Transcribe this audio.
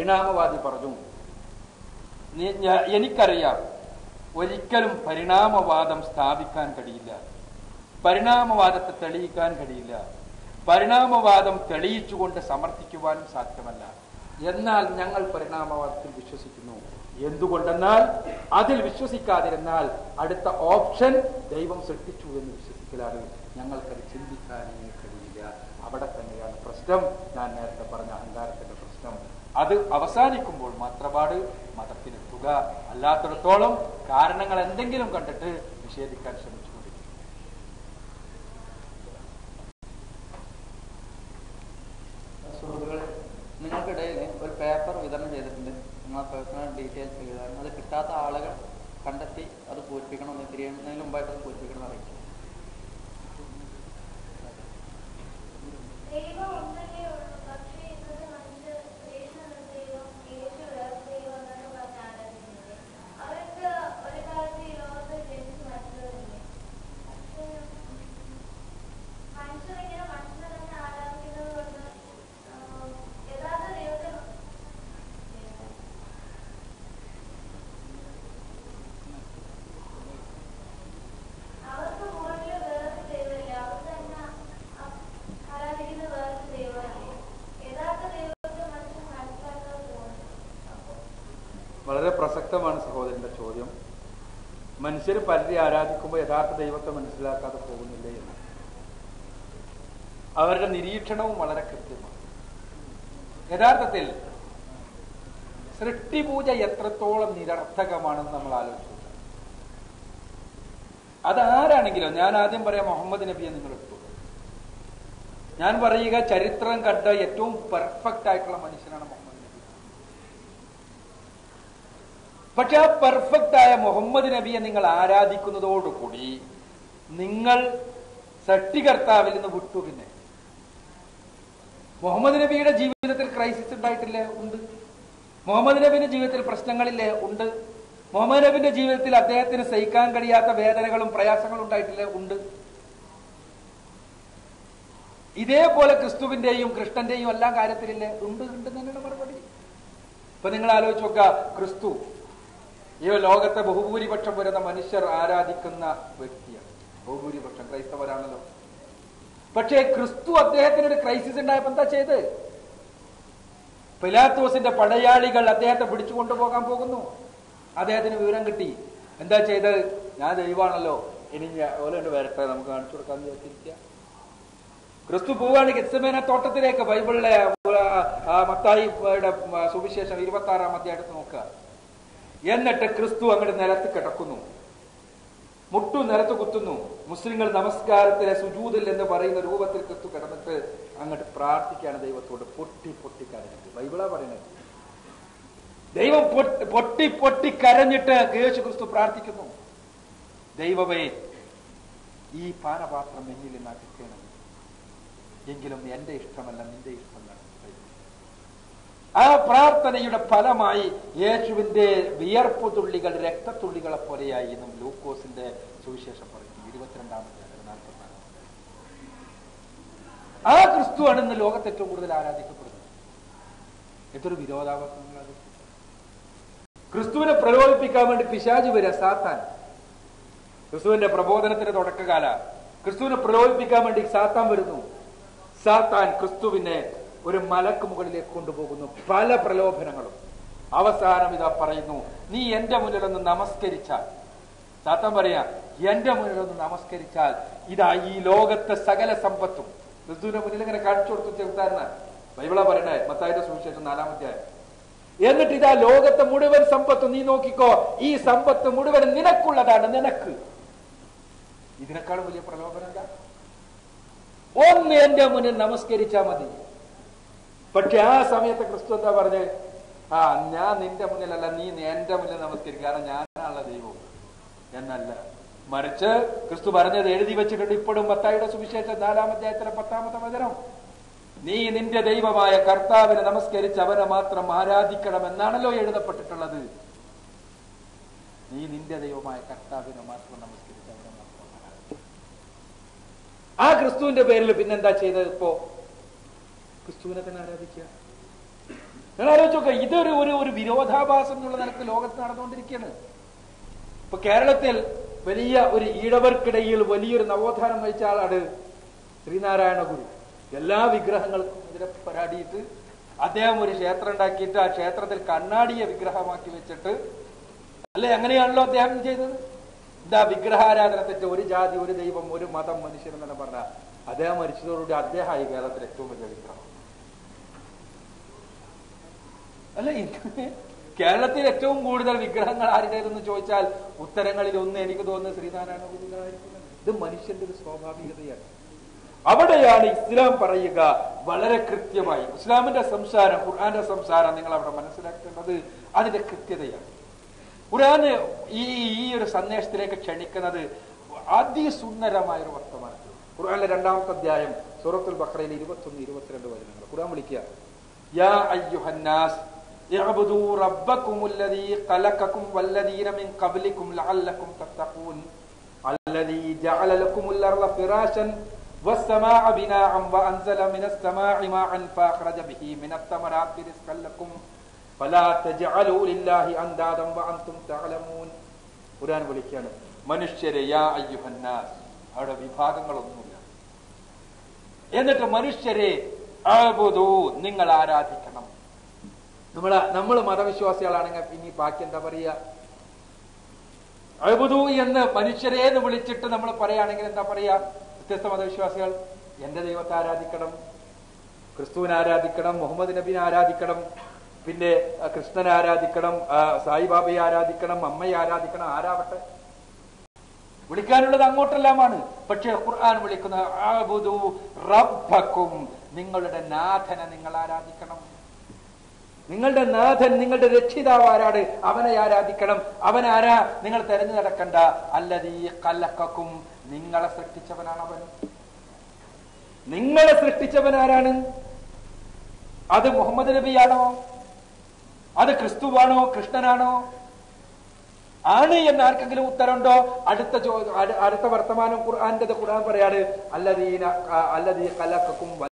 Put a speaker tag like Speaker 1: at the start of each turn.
Speaker 1: പരിണാമവാദി പറഞ്ഞു "നീ- ഞാ- എനിക്കറിയാം ഒരിക്കലും പരിണാമവാദം സ്ഥാപിക്കാൻ കഴിയില്ല പരിണാമവാദത്തെ തെളിയിക്കാൻ കഴിയില്ല പരിണാമവാദം തെളിയിച്ചുകൊണ്ട് സമർത്ഥിക്കുവാനും സാധ്യമല്ല എന്നാൽ ഞങ്ങൾ പരിണാമവാദത്തിൽ വിശ്വസിക്കുന്നു എന്തുകൊണ്ടെന്നാൽ അതിൽ വിശ്വസിക്കാതിരുന്നാൽ അടുത്ത ഓപ്ഷൻ ദൈവം സൃഷ്ടിച്ചു എന്ന് വിശ്വസിക്കലാണ് ഞങ്ങൾക്കത് ചിന്തിക്കാനേ കഴിയില്ല അവിടെ തന്നെയാണ് പ്രശ്നം ഞാൻ നേരത്തെ പറഞ്ഞ അഹങ്കാരത്തിന്റെ പ്രശ്നം അത് അവസാനിക്കുമ്പോൾ മാത്രപാട് മതത്തിലെത്തുക അല്ലാത്തിടത്തോളം കാരണങ്ങൾ എന്തെങ്കിലും കണ്ടിട്ട് നിഷേധിക്കാൻ ശ്രമിച്ചുകൊണ്ടിരിക്കും
Speaker 2: സുഹൃത്തുക്കളെ നിങ്ങൾക്കിടയിൽ ഒരു പേപ്പർ വിതരണം ചെയ്തിട്ടുണ്ട് നിങ്ങളെ പേഴ്സണൽ ഡീറ്റെയിൽസ് എഴുതാൻ അത് കിട്ടാത്ത ആളുകൾ കണ്ടെത്തി അത് പൂരിപ്പിക്കണമെന്ന് തിരിയുന്നതിന് മുമ്പായിട്ട് അത് പൂരിപ്പിക്കണം എന്ന് അറിയിച്ചു
Speaker 3: ദൈവം ഒന്നല്ലേ ഉള്ളൂ പക്ഷേ ഇന്നത്തെ മനുഷ്യർ യേശു എന്ന ദൈവം യേശു വേറെ ദൈവം എന്നൊക്കെ പറഞ്ഞ് ആരാധിക്കുന്നത് അവർക്ക് ഒരു കാലത്ത് ഈ ലോകത്ത് ജനിച്ച് മരിച്ചവരില്ലേ പക്ഷേ മനുഷ്യർ ഇങ്ങനെ മനുഷ്യനെ തന്നെ ആരാധിക്കുന്നത് കൊണ്ട് ആഹ്, യഥാർത്ഥ ദൈവത്തെ അവർക്ക് മുകളിൽ വേറൊരു ദൈവമില്ല അവർ തന്നെ അ- ആരാധിക്കുന്ന വേറൊരു ദൈവമല്ലേ യഥാർത്ഥ ദൈവത്തെ മനുഷ്യൻ മനസ്സിലാക്കാതെ പോകുന്നു അപ്പൊ
Speaker 1: വളരെ പ്രസക്തമാണ് സഹോദരന്റെ ചോദ്യം മനുഷ്യർ പലരെ ആരാധിക്കുമ്പോൾ യഥാർത്ഥ ദൈവത്തെ മനസ്സിലാക്കാതെ പോകുന്നില്ലേ എന്ന് അവരുടെ നിരീക്ഷണവും വളരെ കൃത്യമാണ് യഥാർത്ഥത്തിൽ സൃഷ്ടിപൂജ എത്രത്തോളം നിരർത്ഥകമാണെന്ന് നമ്മൾ ആലോചിച്ചു അതാരാണെങ്കിലും ഞാൻ ആദ്യം പറയാം മുഹമ്മദ് നബിയെ നിങ്ങൾ എടുത്തു ഞാൻ പറയുക ചരിത്രം കണ്ട ഏറ്റവും പെർഫെക്റ്റ് ആയിട്ടുള്ള മനുഷ്യനാണ് മുഹമ്മദ് നബി പക്ഷെ ആ പെർഫെക്റ്റ് ആയ മുഹമ്മദ് നബിയെ നിങ്ങൾ ആരാധിക്കുന്നതോടുകൂടി നിങ്ങൾ സൃഷ്ടികർത്താവിൽ നിന്ന് വിട്ടു പിന്നെ മുഹമ്മദ് നബിയുടെ ജീവിതത്തിൽ ക്രൈസിസ് ഉണ്ടായിട്ടില്ലേ ഉണ്ട് മുഹമ്മദ് നബിയുടെ ജീവിതത്തിൽ പ്രശ്നങ്ങളില്ലേ ഉണ്ട് മുഹമ്മദ് നബിന്റെ ജീവിതത്തിൽ അദ്ദേഹത്തിന് സഹിക്കാൻ കഴിയാത്ത വേദനകളും പ്രയാസങ്ങളും ഉണ്ടായിട്ടില്ലേ ഉണ്ട് ഇതേപോലെ ക്രിസ്തുവിന്റെയും കൃഷ്ണന്റെയും എല്ലാം കാര്യത്തിലില്ലേ ഉണ്ട് ഉണ്ട് തന്നെയാണ് മറുപടി ഇപ്പൊ നിങ്ങൾ ആലോചിച്ച് നോക്കുക ക്രിസ്തു ഈ ലോകത്തെ ബഹുഭൂരിപക്ഷം വരുന്ന മനുഷ്യർ ആരാധിക്കുന്ന വ്യക്തിയാണ് ബഹുഭൂരിപക്ഷം ക്രൈസ്തവരാണല്ലോ പക്ഷേ ക്രിസ്തു അദ്ദേഹത്തിന് ഒരു ക്രൈസിസ് ഉണ്ടായപ്പോ എന്താ ചെയ്ത് പിലാത്തോസിന്റെ പടയാളികൾ അദ്ദേഹത്തെ പിടിച്ചു കൊണ്ടുപോകാൻ പോകുന്നു അദ്ദേഹത്തിന് വിവരം കിട്ടി എന്താ ചെയ്തത് ഞാൻ ദൈവമാണല്ലോ ഇനി ഞാൻ ഓലെ കൊണ്ട് വരട്ടെ നമുക്ക് കാണിച്ചു കൊടുക്കാന്ന് വിചാരിച്ചിരിക്കുക ക്രിസ്തു പോവുകയാണ് ഗെത്സമേന തോട്ടത്തിലേക്ക് ബൈബിളിലെ ആ മത്തായിയുടെ സുവിശേഷം ഇരുപത്തി ആറാം അധ്യായത്തിൽ നോക്കുക എന്നിട്ട് ക്രിസ്തു അങ്ങോട്ട് നിലത്ത് കിടക്കുന്നു മുട്ടു നിലത്ത് കുത്തുന്നു മുസ്ലിങ്ങൾ നമസ്കാരത്തിലെ സുജൂതിൽ എന്ന് പറയുന്ന രൂപത്തിൽ ക്രിസ്തു കിടന്നിട്ട് അങ്ങോട്ട് പ്രാർത്ഥിക്കുകയാണ് ദൈവത്തോട് പൊട്ടി പൊട്ടി കരഞ്ഞിട്ട് ബൈബിളാ പറയുന്നത് ദൈവം പൊട്ടി പൊട്ടി പൊട്ടി കരഞ്ഞിട്ട് യേശു ക്രിസ്തു പ്രാർത്ഥിക്കുന്നു ദൈവമേ ഈ പാനപാത്രം എന്നിൽ നിന്ന് അകറ്റണം എങ്കിലും എന്റെ ഇഷ്ടമല്ല നിന്റെ ഇഷ്ടം വേണം ആ പ്രാർത്ഥനയുടെ ഫലമായി യേശുവിന്റെ വിയർപ്പ് തുള്ളികൾ രക്തത്തുള്ളികളെ പോലെയായി എന്നും ലൂക്കോസിന്റെ സുവിശേഷം പറയുന്നു ഇരുപത്തിരണ്ടാമത്തെ നാൽപ്പത്തിനാലാമത്തെ ആ ക്രിസ്തുവാണ് ഇന്ന് ലോകത്ത് ഏറ്റവും കൂടുതൽ ആരാധിക്കപ്പെടുന്നത് എത്ര വിരോധാഭാസങ്ങളത് ക്രിസ്തുവിനെ പ്രലോഭിപ്പിക്കാൻ വേണ്ടി പിശാജ് വരിക സാത്താൻ ക്രിസ്തുവിന്റെ പ്രബോധനത്തിന്റെ തുടക്കകാല ക്രിസ്തുവിനെ പ്രലോഭിപ്പിക്കാൻ വേണ്ടി സാത്താൻ വരുന്നു സാത്താൻ ക്രിസ്തുവിനെ ഒരു മലക്ക് മുകളിലേക്ക് കൊണ്ടുപോകുന്നു പല പ്രലോഭനങ്ങളും അവസാനം ഇതാ പറയുന്നു നീ എന്റെ മുന്നിലൊന്ന് നമസ്കരിച്ചാൽ സാത്താൻ പറയാ എന്റെ മുന്നിലൊന്ന് നമസ്കരിച്ചാൽ ഇതാ ഈ ലോകത്തെ സകല സമ്പത്തും ക്രിസ്തുവിന്റെ മുന്നിൽ ഇങ്ങനെ കാണിച്ചു കൊടുത്തു ചെറുത്താരന ബൈബിളാ പറയണേ മത്തായുടെ സുവിശേഷം നാലാമത്തെ എന്നിട്ട് ഇതാ ലോകത്തെ മുഴുവൻ സമ്പത്ത് നീ നോക്കിക്കോ ഈ സമ്പത്ത് മുഴുവൻ നിനക്കുള്ളതാണ് നിനക്ക് ഇതിനേക്കാളും വലിയ പ്രലോഭനം എന്താ ഒന്ന് എന്റെ മുന്നിൽ നമസ്കരിച്ചാ മതി പക്ഷെ ആ സമയത്ത് ക്രിസ്തു എന്താ പറഞ്ഞ് ആ ഞാൻ നിന്റെ മുന്നിലല്ല നീ എന്റെ മുന്നിൽ നമസ്കരിക്കുക കാരണം ഞാനാണുള്ള ദൈവം എന്നല്ല മറിച്ച് ക്രിസ്തു പറഞ്ഞത് എഴുതി വെച്ചിട്ടുണ്ട് ഇപ്പോഴും മത്തായുടെ സുവിശേഷം നാലാം അധ്യായത്തിലെ പത്താമത്തെ വചനം നീ നിന്റെ ദൈവമായ കർത്താവിനെ നമസ്കരിച്ച് അവനെ മാത്രം ആരാധിക്കണം എന്നാണല്ലോ എഴുതപ്പെട്ടിട്ടുള്ളത് നീ നിന്റെ ദൈവമായ കർത്താവിനെ മാത്രം നമസ്കരിച്ച് അവനെ മാത്രം ആരാധിക്കണം ആ ക്രിസ്തുവിന്റെ പേരിൽ പിന്നെന്താ ചെയ്തത് ഇപ്പോ ക്രിസ്തുവിനെ തന്നെ ആരാധിക്കുക നിങ്ങൾ ആലോചിച്ച് നോക്കുക ഇതൊരു ഒരു ഒരു വിരോധാഭാസം എന്നുള്ള നിലക്ക് ലോകത്ത് നടന്നുകൊണ്ടിരിക്കുകയാണ് ഇപ്പൊ കേരളത്തിൽ വലിയ ഒരു ഈഴവർക്കിടയിൽ വലിയൊരു നവോത്ഥാനം നയിച്ച ആളാണ് ശ്രീനാരായണ ഗുരു എല്ലാ വിഗ്രഹങ്ങൾക്കും എതിരെ പരാടിയിട്ട് അദ്ദേഹം ഒരു ക്ഷേത്രം ഉണ്ടാക്കിയിട്ട് ആ ക്ഷേത്രത്തിൽ കണ്ണാടിയെ വിഗ്രഹമാക്കി വെച്ചിട്ട് അല്ലെ അങ്ങനെയാണല്ലോ അദ്ദേഹം ചെയ്തത് എന്താ വിഗ്രഹാരാധന തെറ്റ് ഒരു ജാതി ഒരു ദൈവം ഒരു മതം മനുഷ്യൻ എന്നാണ് പറഞ്ഞ അദ്ദേഹം മരിച്ചതോടുകൂടി അദ്ദേഹമായി കേരളത്തിലെ ഏറ്റവും വലിയ വിഗ്രഹം അല്ല ഇത് കേരളത്തിൽ ഏറ്റവും കൂടുതൽ വിഗ്രഹങ്ങൾ ആരുടേതെന്ന് ചോദിച്ചാൽ ഉത്തരങ്ങളിൽ ഒന്ന് എനിക്ക് തോന്നുന്നത് ശ്രീനാരായണ ഗുരുവിനായിരിക്കും ഇത് മനുഷ്യന്റെ ഒരു സ്വാഭാവികതയാണ് അവിടെയാണ് ഇസ്ലാം പറയുക വളരെ കൃത്യമായി ഇസ്ലാമിന്റെ സംസാരം ഖുർആന്റെ സംസാരം നിങ്ങൾ അവിടെ മനസ്സിലാക്കേണ്ടത് അതിന്റെ കൃത്യതയാണ് ഖുർആന് ഈ ഈ ഒരു സന്ദേശത്തിലേക്ക് ക്ഷണിക്കുന്നത് അതിസുന്ദരമായ ഒരു വർത്തമാനം ഖുർആനിലെ രണ്ടാമത്തെ അധ്യായം സൂറത്തുൽ ബഖറയിൽ ഇരുപത്തൊന്ന് ഇരുപത്തിരണ്ട് വചനങ്ങൾ ഖുർആൻ വിളിക്കുക യാ അയ്യുഹന്നാസ് اعبدوا ربكم الذي خلقكم والذين من قبلكم لعلكم تتقون الذي جعل لكم الأرض فراشا والسماء بناء وأنزل من السماء ماء فأخرج به من الثمرات رزقا لكم فلا تجعلوا لله أندادا وأنتم تعلمون ഖുർആൻ വിളിക്കുകയാണ് മനുഷ്യരെ യാ അയ്യുഹന്നാസ് അവിടെ വിഭാഗങ്ങളൊന്നുമില്ല എന്നിട്ട് മനുഷ്യരെ അഅ്ബുദൂ, നിങ്ങൾ ആരാധിക്കണം നമ്മള് നമ്മൾ മതവിശ്വാസികളാണെങ്കിൽ ഇനി ബാക്കി എന്താ പറയുക അഴുബുദു എന്ന് മനുഷ്യരെ എന്ന് വിളിച്ചിട്ട് നമ്മൾ പറയുകയാണെങ്കിൽ എന്താ പറയാ വ്യത്യസ്ത മതവിശ്വാസികൾ എന്റെ ദൈവത്തെ ആരാധിക്കണം ക്രിസ്തുവിനെ ആരാധിക്കണം മുഹമ്മദ് നബിനെ ആരാധിക്കണം പിന്നെ ആ, കൃഷ്ണനെ ആരാധിക്കണം ആ, സായിബാബയെ ആരാധിക്കണം അമ്മയെ ആരാധിക്കണം ആരാവട്ടെ വിളിക്കാനുള്ളത് അങ്ങോട്ടെല്ലാമാണ് പക്ഷേ ഖുർആൻ വിളിക്കുന്ന അഅ്ബുദു റബ്ബക്കും നിങ്ങളുടെ നാഥനെ നിങ്ങൾ ആരാധിക്കണം നിങ്ങളുടെ നാഥൻ നിങ്ങളുടെ രക്ഷിതാവ് ആരാണ് അവനെ ആരാധിക്കണം അവൻ ആരാ നിങ്ങൾ തെരഞ്ഞു നടക്കണ്ട അല്ലതീ കല്ലക്കും നിങ്ങളെ സൃഷ്ടിച്ചവനാണ് അവൻ നിങ്ങളെ സൃഷ്ടിച്ചവൻ ആരാണ് അത് മുഹമ്മദ് നബിയാണോ അത് ക്രിസ്തുവാണോ കൃഷ്ണനാണോ ആണ് എന്ന് ആർക്കെങ്കിലും ഉത്തരമുണ്ടോ അടുത്ത ചോ- അട്- അടുത്ത വർത്തമാനം ഖുർആന്റെ ഖുർആൻ പറയാണ് അല്ലദീന അല്ലദീ കലക്കും